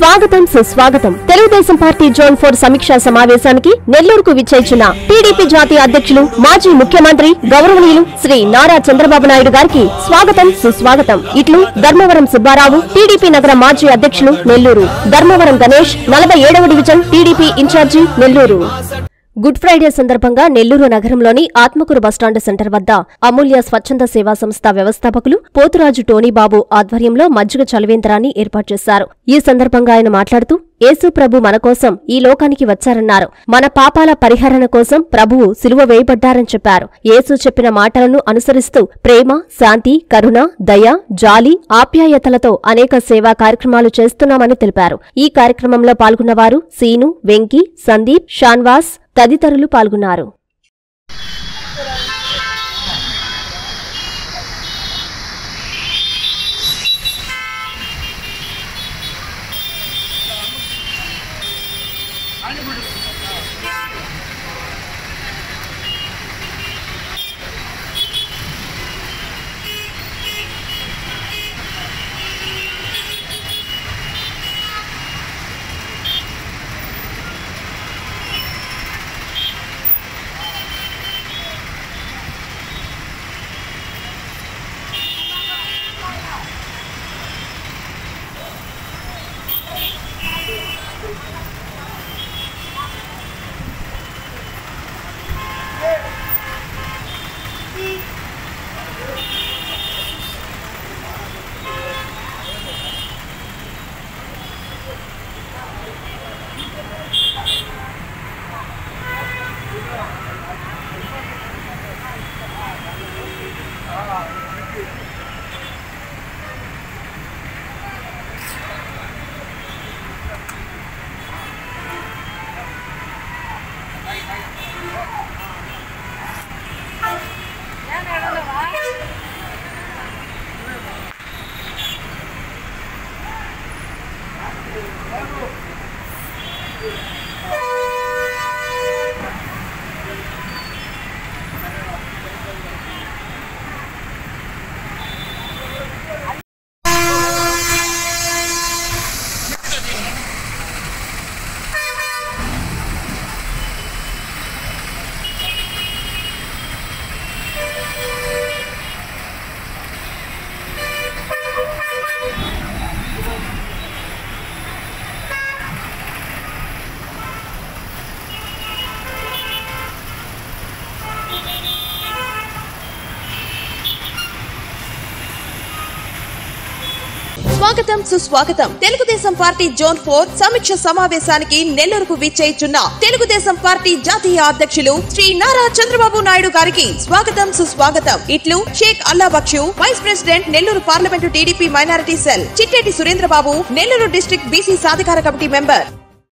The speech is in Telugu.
స్వాగతం సుస్వాగతం తెలుగుదేశం పార్టీ జోన్ ఫోర్ సమీక్షా సమావేశానికి నెల్లూరుకు విచ్చేసిన టీడీపీ జాతీయ అధ్యక్షులు మాజీ ముఖ్యమంత్రి గౌరవనీయులు శ్రీ నారా చంద్రబాబు నాయుడు గారికి స్వాగతం సుస్వాగతం ఇట్లు ధర్మవరం సుబ్బారావు టీడీపీ నగర మాజీ అధ్యక్షులు నెల్లూరు ధర్మవరం గణేష్ నలభై ఏడవ division TDP incharge Nellore good Friday సందర్భంగా నెల్లూరు నగరంలోని ఆత్మకూరు బస్టాండ్ సెంటర్ వద్ద అమూల్య స్వచ్ఛంద సేవా సంస్థ వ్యవస్థాపకులు పోతురాజు టోనీబాబు ఆధ్వర్యంలో మజ్జిగ చలవేంద్రాన్ని ఏర్పాటు చేశారు ఈ సందర్భంగా ఆయన మాట్లాడుతూ యేసు ప్రభు మన కోసం ఈ లోకానికి వచ్చారన్నారు మన పాపాల పరిహరణ కోసం ప్రభువు సిలువ వేయబడ్డారని చెప్పారు యేసు చెప్పిన మాటలను అనుసరిస్తూ ప్రేమ శాంతి కరుణ దయ జాలి ఆప్యాయతలతో అనేక సేవా కార్యక్రమాలు చేస్తున్నామని తెలిపారు ఈ కార్యక్రమంలో పాల్గొన్నవారు సీను వెంకీ సందీప్ షాన్వాస్ తదితరులు పాల్గొన్నారు స్వాగతం సుస్వాగతం తెలుగుదేశం పార్టీ జోన్ ఫోర్ సమీక్ష సమావేశానికి నెల్లూరుకు విచ్చేయిచున్న తెలుగుదేశం పార్టీ జాతీయ అధ్యక్షులు శ్రీ నారా చంద్రబాబు నాయుడు గారికి స్వాగతం సుస్వాగతం ఇట్లు Sheikh Allah Bakshu vice president Nellore parliament TDP minority cell Chitteti Surendra Babu Nellore district BC సాధికార కమిటీ మెంబర్